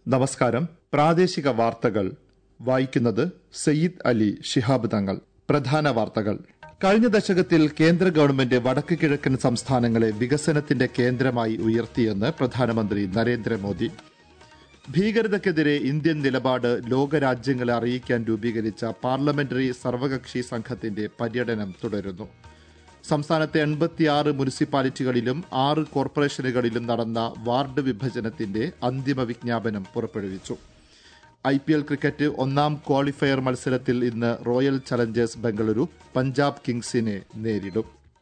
നമസ്കാരം പ്രാദേശിക വാർത്തകൾ വായിക്കുന്നത് സയ്യിദ് അലി ശിഹാബ് തങ്ങൾ പ്രധാന വാർത്തകൾ കഴിഞ്ഞ ദശകത്തിൽ കേന്ദ്ര ഗവൺമെന്റ് വടക്ക് കിഴക്കൻ സംസ്ഥാനങ്ങളെ വികസനത്തിന്റെ കേന്ദ്രമായി ഉയർത്തിയെന്ന് പ്രധാനമന്ത്രി നരേന്ദ്രമോദി ഭീകരതയ്ക്കെതിരെ ഇന്ത്യൻ നിലപാട് ലോകരാജ്യങ്ങളെ അറിയിക്കാൻ രൂപീകരിച്ച പാർലമെന്ററി സർവകക്ഷി സംഘത്തിന്റെ പര്യടനം തുടരുന്നു സംസ്ഥാനത്തെ എൺപത്തിയാറ് മുനിസിപ്പാലിറ്റികളിലും ആറ് കോർപ്പറേഷനുകളിലും നടന്ന വാർഡ് വിഭജനത്തിന്റെ അന്തിമ വിജ്ഞാപനം പുറപ്പെടുവിച്ചു ഐ പി എൽ ക്രിക്കറ്റ് ഒന്നാം ക്വാളിഫയർ മത്സരത്തിൽ ഇന്ന് റോയൽ ചലഞ്ചേഴ്സ് ബംഗളൂരു പഞ്ചാബ് കിങ്സിനെ നേരിടും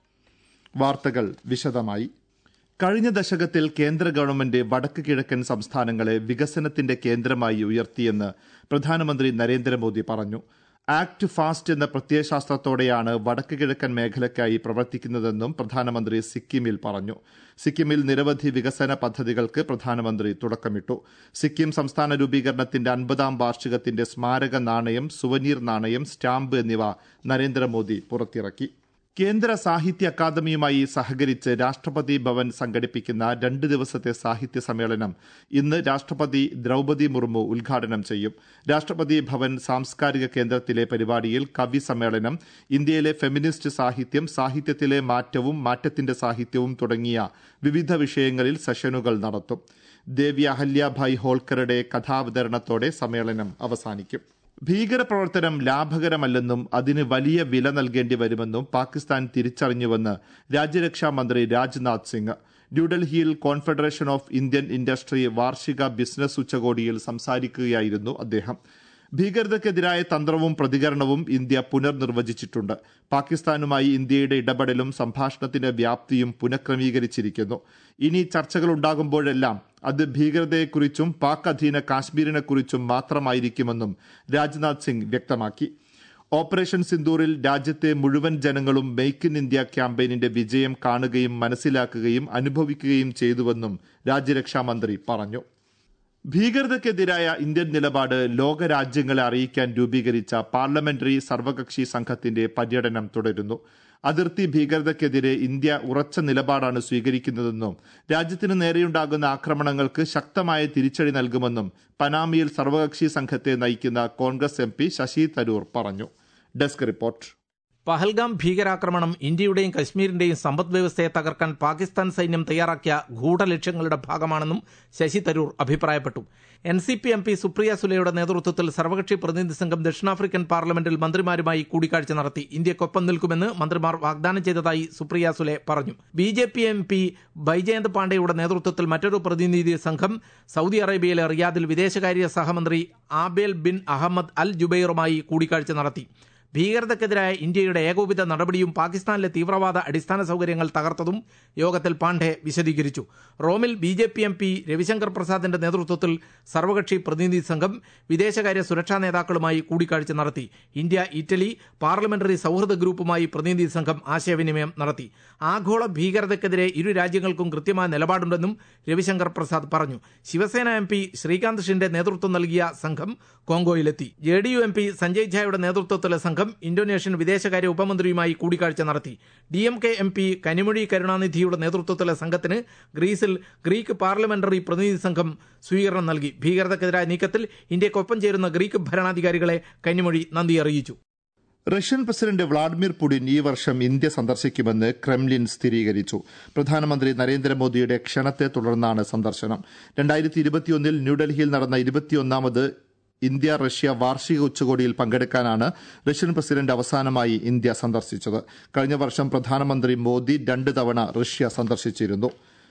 വാർത്തകൾ വിശദമായി കഴിഞ്ഞ ദശകത്തിൽ കേന്ദ്ര ഗവൺമെന്റ് വടക്ക് കിഴക്കൻ സംസ്ഥാനങ്ങളെ വികസനത്തിന്റെ കേന്ദ്രമായി ഉയർത്തിയെന്ന് പ്രധാനമന്ത്രി നരേന്ദ്രമോദി പറഞ്ഞു ആക്ട് ഫാസ്റ്റ് എന്ന പ്രത്യയശാസ്ത്രത്തോടെയാണ് വടക്ക് കിഴക്കൻ മേഖലയ്ക്കായി പ്രവർത്തിക്കുന്നതെന്നും പ്രധാനമന്ത്രി സിക്കിമിൽ പറഞ്ഞു സിക്കിമിൽ നിരവധി വികസന പദ്ധതികൾക്ക് പ്രധാനമന്ത്രി തുടക്കമിട്ടു സിക്കിം സംസ്ഥാന രൂപീകരണത്തിന്റെ അൻപതാം വാർഷികത്തിന്റെ സ്മാരക നാണയം സുവനീർ നാണയം സ്റ്റാമ്പ് എന്നിവ നരേന്ദ്രമോദി പുറത്തിറക്കി കേന്ദ്ര സാഹിത്യ അക്കാദമിയുമായി സഹകരിച്ച് രാഷ്ട്രപതി ഭവൻ സംഘടിപ്പിക്കുന്ന രണ്ട് ദിവസത്തെ സാഹിത്യ സമ്മേളനം ഇന്ന് രാഷ്ട്രപതി ദ്രൌപതി മുർമു ഉദ്ഘാടനം ചെയ്യും രാഷ്ട്രപതി ഭവൻ സാംസ്കാരിക കേന്ദ്രത്തിലെ പരിപാടിയിൽ കവി സമ്മേളനം ഇന്ത്യയിലെ ഫെമിനിസ്റ്റ് സാഹിത്യം സാഹിത്യത്തിലെ മാറ്റവും മാറ്റത്തിന്റെ സാഹിത്യവും തുടങ്ങിയ വിവിധ വിഷയങ്ങളിൽ സെഷനുകൾ നടത്തും ദേവി അഹല്യാഭായ് ഹോൾക്കറുടെ കഥാവതരണത്തോടെ സമ്മേളനം അവസാനിക്കും ഭീകരപ്രവർത്തനം ലാഭകരമല്ലെന്നും അതിന് വലിയ വില നൽകേണ്ടി വരുമെന്നും പാകിസ്ഥാൻ തിരിച്ചറിഞ്ഞുവെന്ന് രാജ്യരക്ഷാ മന്ത്രി രാജ്നാഥ് സിംഗ് ന്യൂഡൽഹിയിൽ കോൺഫെഡറേഷൻ ഓഫ് ഇന്ത്യൻ ഇൻഡസ്ട്രി വാർഷിക ബിസിനസ് ഉച്ചകോടിയിൽ സംസാരിക്കുകയായിരുന്നു അദ്ദേഹം ഭീകരതയ്ക്കെതിരായ തന്ത്രവും പ്രതികരണവും ഇന്ത്യ പുനർനിർവചിച്ചിട്ടുണ്ട് പാകിസ്ഥാനുമായി ഇന്ത്യയുടെ ഇടപെടലും സംഭാഷണത്തിന്റെ വ്യാപ്തിയും പുനഃക്രമീകരിച്ചിരിക്കുന്നു ഇനി ചർച്ചകൾ ഉണ്ടാകുമ്പോഴെല്ലാം അത് ഭീകരതയെക്കുറിച്ചും പാക് അധീന കാശ്മീരിനെക്കുറിച്ചും മാത്രമായിരിക്കുമെന്നും രാജ്നാഥ് സിംഗ് വ്യക്തമാക്കി ഓപ്പറേഷൻ സിന്ദൂറിൽ രാജ്യത്തെ മുഴുവൻ ജനങ്ങളും മെയ്ക്ക് ഇൻ ഇന്ത്യ ക്യാമ്പയിനിന്റെ വിജയം കാണുകയും മനസ്സിലാക്കുകയും അനുഭവിക്കുകയും ചെയ്തുവെന്നും രാജ്യരക്ഷാമന്ത്രി പറഞ്ഞു ഭീകരതയ്ക്കെതിരായ ഇന്ത്യൻ നിലപാട് ലോകരാജ്യങ്ങളെ അറിയിക്കാൻ രൂപീകരിച്ച പാർലമെന്ററി സർവകക്ഷി സംഘത്തിന്റെ പര്യടനം തുടരുന്നു അതിർത്തി ഭീകരതയ്ക്കെതിരെ ഇന്ത്യ ഉറച്ച നിലപാടാണ് സ്വീകരിക്കുന്നതെന്നും രാജ്യത്തിന് നേരെയുണ്ടാകുന്ന ആക്രമണങ്ങൾക്ക് ശക്തമായ തിരിച്ചടി നൽകുമെന്നും പനാമിയിൽ സർവകക്ഷി സംഘത്തെ നയിക്കുന്ന കോൺഗ്രസ് എം പി ശശി തരൂർ പറഞ്ഞു ഡെസ്ക് റിപ്പോർട്ട് പഹൽഗാം ഭീകരാക്രമണം ഇന്ത്യയുടെയും കശ്മീരിന്റെയും സമ്പദ് വ്യവസ്ഥയെ തകർക്കാൻ പാകിസ്ഥാൻ സൈന്യം തയ്യാറാക്കിയ ഗൂഢലക്ഷ്യങ്ങളുടെ ഭാഗമാണെന്നും ശശി തരൂർ അഭിപ്രായപ്പെട്ടു N C P M P Supriya സുലയുടെ നേതൃത്വത്തിൽ സർവകക്ഷി പ്രതിനിധി സംഘം ദക്ഷിണാഫ്രിക്കൻ പാർലമെന്റിൽ മന്ത്രിമാരുമായി കൂടിക്കാഴ്ച നടത്തി ഇന്ത്യക്കൊപ്പം നിൽക്കുമെന്ന് മന്ത്രിമാർ വാഗ്ദാനം ചെയ്തതായി സുപ്രിയ സുലെ പറഞ്ഞു B J P M P Baijayant പാണ്ഡെയുടെ നേതൃത്വത്തിൽ മറ്റൊരു പ്രതിനിധി സംഘം സൗദി അറേബ്യയിലെ റിയാദിൽ വിദേശകാര്യ സഹമന്ത്രി ആബേൽ ബിൻ അഹമ്മദ് അൽ ജുബൈറുമായി കൂടിക്കാഴ്ച നടത്തി ഭീകരതയ്ക്കെതിരായ ഇന്ത്യയുടെ ഏകോപിത നടപടിയും പാകിസ്ഥാനിലെ തീവ്രവാദ അടിസ്ഥാന സൗകര്യങ്ങൾ തകർത്തതും യോഗത്തിൽ പാണ്ഡെ വിശദീകരിച്ചു റോമിൽ B J P M P Ravi Shankar പ്രസാദിന്റെ നേതൃത്വത്തിൽ സർവകക്ഷി പ്രതിനിധി സംഘം വിദേശകാര്യ സുരക്ഷാ നേതാക്കളുമായി കൂടിക്കാഴ്ച നടത്തി ഇന്ത്യ ഇറ്റലി പാർലമെന്ററി സൌഹൃദ ഗ്രൂപ്പുമായി പ്രതിനിധി സംഘം ആശയവിനിമയം നടത്തി ആഗോള ഭീകരതയ്ക്കെതിരെ ഇരു രാജ്യങ്ങൾക്കും കൃത്യമായ നിലപാടുണ്ടെന്നും രവിശങ്കർ പ്രസാദ് പറഞ്ഞു ശിവസേന എം പി ശ്രീകാന്ത് ഷിന്റെ നേതൃത്വം നൽകിയ സംഘം കോങ്കോയിലെത്തി J D U M P Sanjay ഝായുടെ നേതൃത്വത്തിലെ സംഘം ഇന്തോനേഷ്യൻ വിദേശകാര്യ ഉപമന്ത്രിയുമായി കൂടിക്കാഴ്ച നടത്തി D M K M P Kanimozhi കരുണാനിധിയുടെ നേതൃത്വത്തിലെ സംഘത്തിന് ഗ്രീസിൽ ഗ്രീക്ക് പാർലമെന്ററി പ്രതിനിധി സംഘം സ്വീകരണം നൽകി ഭീകരതയ്ക്കെതിരായ നീക്കത്തിൽ ഇന്ത്യക്കൊപ്പം ചേരുന്ന ഗ്രീക്ക് ഭരണാധികാരികളെ കനിമൊഴി നന്ദി അറിയിച്ചു റഷ്യൻ പ്രസിഡന്റ് വ്ളാഡിമിർ പുടിൻ ഈ വർഷം ഇന്ത്യ സന്ദർശിക്കുമെന്ന് ക്രെംലിൻ സ്ഥിരീകരിച്ചു പ്രധാനമന്ത്രി നരേന്ദ്രമോദിയുടെ ക്ഷണത്തെ തുടർന്നാണ് സന്ദർശനം രണ്ടായിരത്തി ഇരുപത്തിയൊന്നിൽ ന്യൂഡൽഹിയിൽ നടന്ന ഇരുപത്തിയൊന്നാമത് ഇന്ത്യ റഷ്യ വാർഷിക ഉച്ചകോടിയിൽ പങ്കെടുക്കാനാണ് റഷ്യൻ പ്രസിഡന്റ് അവസാനമായി ഇന്ത്യ സന്ദർശിച്ചത് കഴിഞ്ഞ വർഷം പ്രധാനമന്ത്രി മോദി രണ്ട് തവണ റഷ്യ സന്ദർശിച്ചിരുന്നു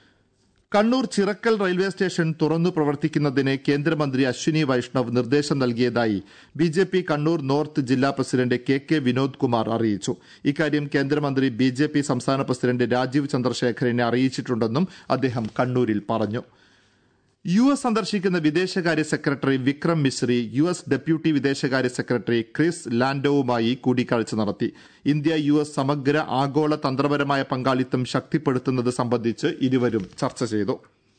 കണ്ണൂർ ചിറക്കൽ റെയിൽവേ സ്റ്റേഷൻ തുറന്നു പ്രവർത്തിക്കുന്നതിന് കേന്ദ്രമന്ത്രി അശ്വിനി വൈഷ്ണവ് നിർദ്ദേശം നൽകിയതായി B J P Kannur north ജില്ലാ president K K Vinod Kumar അറിയിച്ചു ഇക്കാര്യം കേന്ദ്രമന്ത്രി ബി ജെ പി സംസ്ഥാന പ്രസിഡന്റ് രാജീവ് ചന്ദ്രശേഖരനെ അറിയിച്ചിട്ടുണ്ടെന്നും അദ്ദേഹം കണ്ണൂരിൽ പറഞ്ഞു യു എസ് സന്ദർശിക്കുന്ന വിദേശകാര്യ secretary Vikram Misri U S deputy വിദേശകാര്യ സെക്രട്ടറി ക്രിസ് ലാൻഡോവുമായി കൂടിക്കാഴ്ച നടത്തി ഇന്ത്യ യു എസ് സമഗ്ര ആഗോള തന്ത്രപരമായ പങ്കാളിത്തം ശക്തിപ്പെടുത്തുന്നത് സംബന്ധിച്ച് ഇരുവരും ചർച്ച ചെയ്തു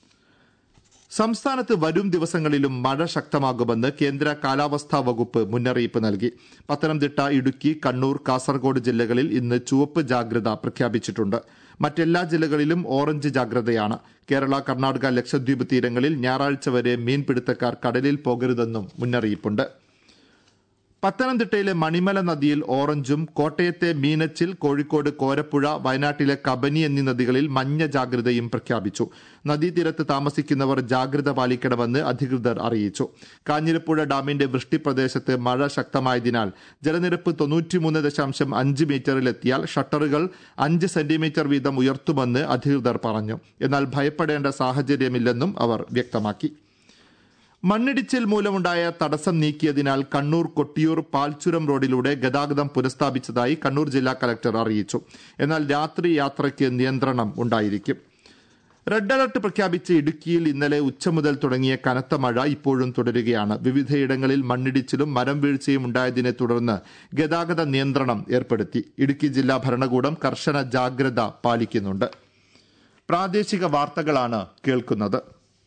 സംസ്ഥാനത്ത് വരും ദിവസങ്ങളിലും മഴ ശക്തമാകുമെന്ന് കേന്ദ്ര കാലാവസ്ഥാ വകുപ്പ് മുന്നറിയിപ്പ് നൽകി പത്തനംതിട്ട ഇടുക്കി കണ്ണൂർ കാസർഗോഡ് ജില്ലകളിൽ ഇന്ന് ചുവപ്പ് ജാഗ്രത പ്രഖ്യാപിച്ചിട്ടുണ്ട് മറ്റെല്ലാ ജില്ലകളിലും ഓറഞ്ച് ജാഗ്രതയാണ് കേരള കർണാടക ലക്ഷദ്വീപ് തീരങ്ങളിൽ ഞായറാഴ്ച വരെ മീൻപിടുത്തക്കാർ കടലിൽ പോകരുതെന്നും മുന്നറിയിപ്പുണ്ട് പത്തനംതിട്ടയിലെ മണിമല നദിയിൽ ഓറഞ്ചും കോട്ടയത്തെ മീനച്ചിൽ കോഴിക്കോട് കോരപ്പുഴ വയനാട്ടിലെ കബനി എന്നീ നദികളിൽ മഞ്ഞ ജാഗ്രതയും പ്രഖ്യാപിച്ചു നദീതീരത്ത് താമസിക്കുന്നവർ ജാഗ്രത പാലിക്കണമെന്ന് അധികൃതർ അറിയിച്ചു കാഞ്ഞിരപ്പുഴ ഡാമിന്റെ വൃഷ്ടി പ്രദേശത്ത് മഴ ശക്തമായതിനാൽ ജലനിരപ്പ് തൊണ്ണൂറ്റിമൂന്ന് ദശാംശം അഞ്ച് മീറ്ററിലെത്തിയാൽ ഷട്ടറുകൾ അഞ്ച് സെന്റിമീറ്റർ വീതം ഉയർത്തുമെന്ന് അധികൃതർ പറഞ്ഞു എന്നാൽ ഭയപ്പെടേണ്ട സാഹചര്യമില്ലെന്നും അവർ വ്യക്തമാക്കി മണ്ണിടിച്ചിൽ മൂലമുണ്ടായ തടസ്സം നീക്കിയതിനാൽ കണ്ണൂർ കൊട്ടിയൂർ പാൽച്ചുരം റോഡിലൂടെ ഗതാഗതം പുനഃസ്ഥാപിച്ചതായി കണ്ണൂർ ജില്ലാ കലക്ടർ അറിയിച്ചു എന്നാൽ രാത്രി യാത്രയ്ക്ക് നിയന്ത്രണം ഉണ്ടായിരിക്കും റെഡ് അലർട്ട് പ്രഖ്യാപിച്ച ഇടുക്കിയിൽ ഇന്നലെ ഉച്ച മുതൽ തുടങ്ങിയ കനത്ത മഴ ഇപ്പോഴും തുടരുകയാണ് വിവിധയിടങ്ങളിൽ മണ്ണിടിച്ചിലും മരം വീഴ്ചയും ഉണ്ടായതിനെ തുടർന്ന് ഗതാഗത നിയന്ത്രണം ഏർപ്പെടുത്തി ഇടുക്കി ജില്ലാ ഭരണകൂടം കർശന ജാഗ്രത പാലിക്കുന്നുണ്ട് പ്രാദേശിക വാർത്തകളാണ് കേൾക്കുന്നത്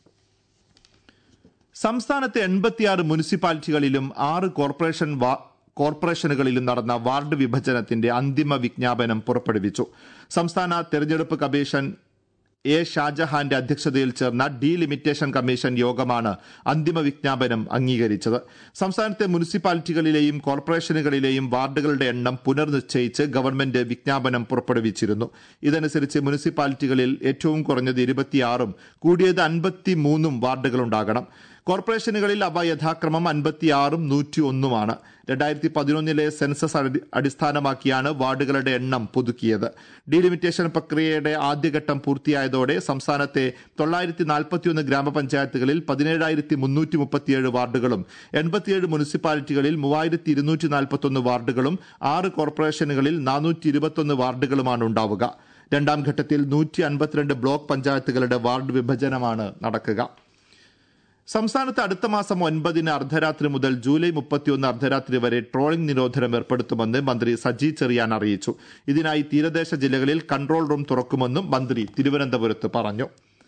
സംസ്ഥാനത്തെ എൺപത്തിയാറ് മുനിസിപ്പാലിറ്റികളിലും ആറ് കോർപ്പറേഷൻ കോർപ്പറേഷനുകളിലും നടന്ന വാർഡ് വിഭജനത്തിന്റെ അന്തിമ വിജ്ഞാപനം പുറപ്പെടുവിച്ചു സംസ്ഥാന തെരഞ്ഞെടുപ്പ് കമ്മീഷൻ എ ഷാജഹാന്റെ അധ്യക്ഷതയിൽ ചേർന്ന ഡീലിമിറ്റേഷൻ കമ്മീഷൻ യോഗമാണ് അന്തിമ വിജ്ഞാപനം അംഗീകരിച്ചത് സംസ്ഥാനത്തെ മുനിസിപ്പാലിറ്റികളിലെയും കോർപ്പറേഷനുകളിലെയും വാർഡുകളുടെ എണ്ണം പുനർനിശ്ചയിച്ച് ഗവൺമെന്റ് വിജ്ഞാപനം പുറപ്പെടുവിച്ചിരുന്നു ഇതനുസരിച്ച് മുനിസിപ്പാലിറ്റികളിൽ ഏറ്റവും കുറഞ്ഞത് ഇരുപത്തിയാറും കൂടിയത് അൻപത്തിമൂന്നും വാർഡുകളുണ്ടാകണം കോർപ്പറേഷനുകളിൽ അവ യഥാക്രമം അൻപത്തിയാറും നൂറ്റി ഒന്നുമാണ് രണ്ടായിരത്തി പതിനൊന്നിലെ സെൻസസ് അടിസ്ഥാനമാക്കിയാണ് വാർഡുകളുടെ എണ്ണം പുതുക്കിയത് ഡീലിമിറ്റേഷൻ പ്രക്രിയയുടെ ആദ്യഘട്ടം പൂർത്തിയായതോടെ സംസ്ഥാനത്തെ തൊള്ളായിരത്തി നാൽപ്പത്തിയൊന്ന് ഗ്രാമപഞ്ചായത്തുകളിൽ പതിനേഴായിരത്തി മുന്നൂറ്റി മുപ്പത്തിയേഴ് വാർഡുകളും എൺപത്തിയേഴ് മുനിസിപ്പാലിറ്റികളിൽ മൂവായിരത്തി ഇരുന്നൂറ്റി നാൽപ്പത്തൊന്ന് വാർഡുകളും ആറ് കോർപ്പറേഷനുകളിൽ നാനൂറ്റി ഇരുപത്തൊന്ന് വാർഡുകളുമാണ് ഉണ്ടാവുക രണ്ടാം ഘട്ടത്തിൽ നൂറ്റി അൻപത്തിരണ്ട് ബ്ലോക്ക് പഞ്ചായത്തുകളുടെ വാർഡ് വിഭജനമാണ് നടക്കുക സംസ്ഥാനത്ത് അടുത്ത മാസം ഒൻപതിന് അർദ്ധരാത്രി മുതൽ ജൂലൈ മുപ്പത്തിയൊന്ന് അർദ്ധരാത്രി വരെ ട്രോളിംഗ് നിരോധനം ഏർപ്പെടുത്തുമെന്ന് മന്ത്രി സജി ചെറിയാൻ അറിയിച്ചു ഇതിനായി തീരദേശ ജില്ലകളിൽ കൺട്രോൾ റൂം തുറക്കുമെന്നും മന്ത്രി തിരുവനന്തപുരത്ത് പറഞ്ഞു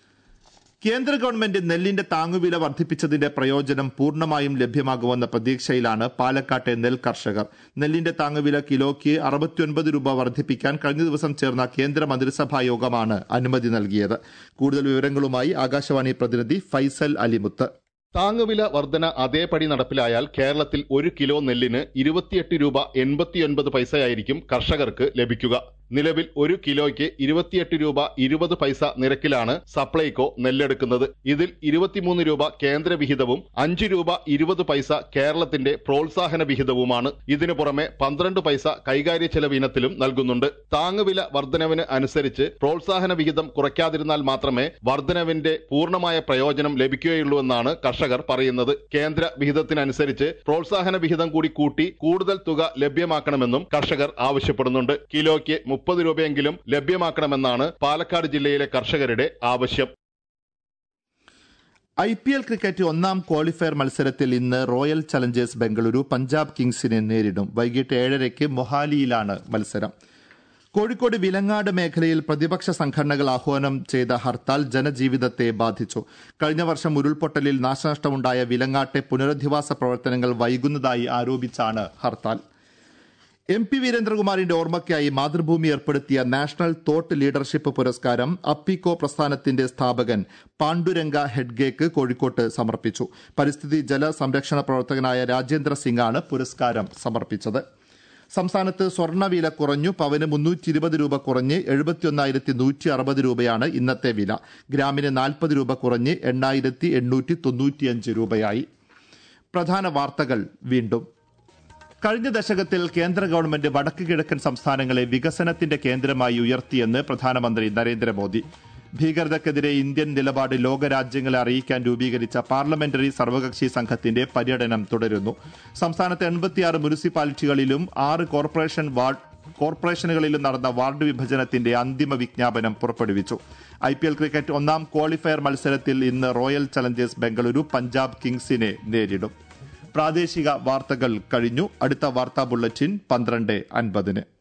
കേന്ദ്ര ഗവൺമെന്റ് നെല്ലിന്റെ താങ്ങുവില വർദ്ധിപ്പിച്ചതിന്റെ പ്രയോജനം പൂർണ്ണമായും ലഭ്യമാകുമെന്ന പ്രതീക്ഷയിലാണ് പാലക്കാട്ടെ നെൽ കർഷകർ നെല്ലിന്റെ താങ്ങുവില കിലോയ്ക്ക് അറുപത്തിയൊൻപത് രൂപ വർദ്ധിപ്പിക്കാൻ കഴിഞ്ഞ ദിവസം ചേർന്ന കേന്ദ്ര മന്ത്രിസഭാ യോഗമാണ് അനുമതി നൽകിയത് കൂടുതൽ വിവരങ്ങളുമായി ആകാശവാണി പ്രതിനിധി ഫൈസൽ അലിമുത്ത് താങ്ങുവില വർധന അതേപടി നടപ്പിലായാൽ കേരളത്തിൽ ഒരു കിലോ നെല്ലിന് ഇരുപത്തിയെട്ട് രൂപ എൺപത്തിയൊൻപത് പൈസയായിരിക്കും കർഷകർക്ക് ലഭിക്കുക നിലവിൽ ഒരു കിലോയ്ക്ക് ഇരുപത്തിയെട്ട് രൂപ ഇരുപത് പൈസ നിരക്കിലാണ് സപ്ലൈകോ നെല്ലെടുക്കുന്നത് ഇതിൽ ഇരുപത്തിമൂന്ന് രൂപ കേന്ദ്ര വിഹിതവും അഞ്ച് രൂപ ഇരുപത് പൈസ കേരളത്തിന്റെ പ്രോത്സാഹന വിഹിതവുമാണ് ഇതിനു പുറമെ പന്ത്രണ്ട് പൈസ കൈകാര്യ ചെലവ് ഇനത്തിലും നൽകുന്നുണ്ട് താങ്ങുവില വർധനവിന് അനുസരിച്ച് പ്രോത്സാഹന വിഹിതം കുറയ്ക്കാതിരുന്നാൽ മാത്രമേ വർധനവിന്റെ പൂർണ്ണമായ പ്രയോജനം ലഭിക്കുകയുള്ളൂവെന്നാണ് കർഷകർ പറയുന്നത് കേന്ദ്ര വിഹിതത്തിനനുസരിച്ച് പ്രോത്സാഹന വിഹിതം കൂടി കൂട്ടി കൂടുതൽ തുക ലഭ്യമാക്കണമെന്നും കർഷകർ ആവശ്യപ്പെടുന്നുണ്ട് കിലോയ്ക്ക് മുപ്പത് രൂപയെങ്കിലും ലഭ്യമാക്കണമെന്നാണ് പാലക്കാട് ജില്ലയിലെ കർഷകരുടെ ആവശ്യം ഐ പി എൽ ക്രിക്കറ്റ് ഒന്നാം ക്വാളിഫയർ മത്സരത്തിൽ ഇന്ന് റോയൽ ചലഞ്ചേഴ്സ് ബംഗളൂരു പഞ്ചാബ് കിങ്സിനെ നേരിടും വൈകിട്ട് ഏഴരയ്ക്ക് മൊഹാലിയിലാണ് മത്സരം കോഴിക്കോട് വിലങ്ങാട് മേഖലയിൽ പ്രതിപക്ഷ സംഘടനകൾ ആഹ്വാനം ചെയ്ത ഹർത്താൽ ജനജീവിതത്തെ ബാധിച്ചു കഴിഞ്ഞ വർഷം ഉരുൾപൊട്ടലിൽ നാശനഷ്ടമുണ്ടായ വിലങ്ങാട്ടെ പുനരധിവാസ പ്രവർത്തനങ്ങൾ വൈകുന്നതായി ആരോപിച്ചാണ് ഹർത്താൽ എം പി വീരേന്ദ്രകുമാറിന്റെ ഓർമ്മയ്ക്കായി മാതൃഭൂമി ഏർപ്പെടുത്തിയ നാഷണൽ തോട്ട് ലീഡർഷിപ്പ് പുരസ്കാരം അപ്പിക്കോ പ്രസ്ഥാനത്തിന്റെ സ്ഥാപകൻ പാണ്ഡുരംഗ ഹെഡ്ഗേക്ക് കോഴിക്കോട്ട് സമർപ്പിച്ചു പരിസ്ഥിതി ജല സംരക്ഷണ പ്രവർത്തകനായ രാജേന്ദ്ര സിംഗാണ് പുരസ്കാരം സമർപ്പിച്ചത് സംസ്ഥാനത്ത് സ്വർണ്ണവില കുറഞ്ഞു പവന് മുന്നൂറ്റി ഇരുപത് രൂപ കുറഞ്ഞ് എഴുപത്തിയൊന്നായിരത്തി നൂറ്റി അറുപത് രൂപയാണ് ഇന്നത്തെ വില ഗ്രാമിന് നാൽപ്പത് രൂപ കുറഞ്ഞ് എണ്ണായിരത്തി എണ്ണൂറ്റി തൊണ്ണൂറ്റിയഞ്ച് രൂപയായി പ്രധാന വാർത്തകൾ വീണ്ടും കഴിഞ്ഞ ദശകത്തിൽ കേന്ദ്ര ഗവൺമെന്റ് വടക്ക് കിഴക്കൻ സംസ്ഥാനങ്ങളെ വികസനത്തിന്റെ കേന്ദ്രമായി ഉയർത്തിയെന്ന് പ്രധാനമന്ത്രി നരേന്ദ്രമോദി ഭീകരതയ്ക്കെതിരെ ഇന്ത്യൻ നിലപാട് ലോകരാജ്യങ്ങളെ അറിയിക്കാൻ രൂപീകരിച്ച പാർലമെന്ററി സർവകക്ഷി സംഘത്തിന്റെ പര്യടനം തുടരുന്നു സംസ്ഥാനത്തെ എൺപത്തിയാറ് മുനിസിപ്പാലിറ്റികളിലും ആറ് കോർപ്പറേഷൻ വാർഡ് കോർപ്പറേഷനുകളിലും നടന്ന വാർഡ് വിഭജനത്തിന്റെ അന്തിമ വിജ്ഞാപനം പുറപ്പെടുവിച്ചു ഐ പി എൽ ക്രിക്കറ്റ് ഒന്നാം ക്വാളിഫയർ മത്സരത്തിൽ ഇന്ന് റോയൽ ചലഞ്ചേഴ്സ് ബംഗളൂരു പഞ്ചാബ് കിങ്സിനെ നേരിടും പ്രാദേശിക വാർത്തകൾ കഴിഞ്ഞു അടുത്ത വാർത്താ ബുള്ളറ്റിൻ പന്ത്രണ്ട് അൻപതിന്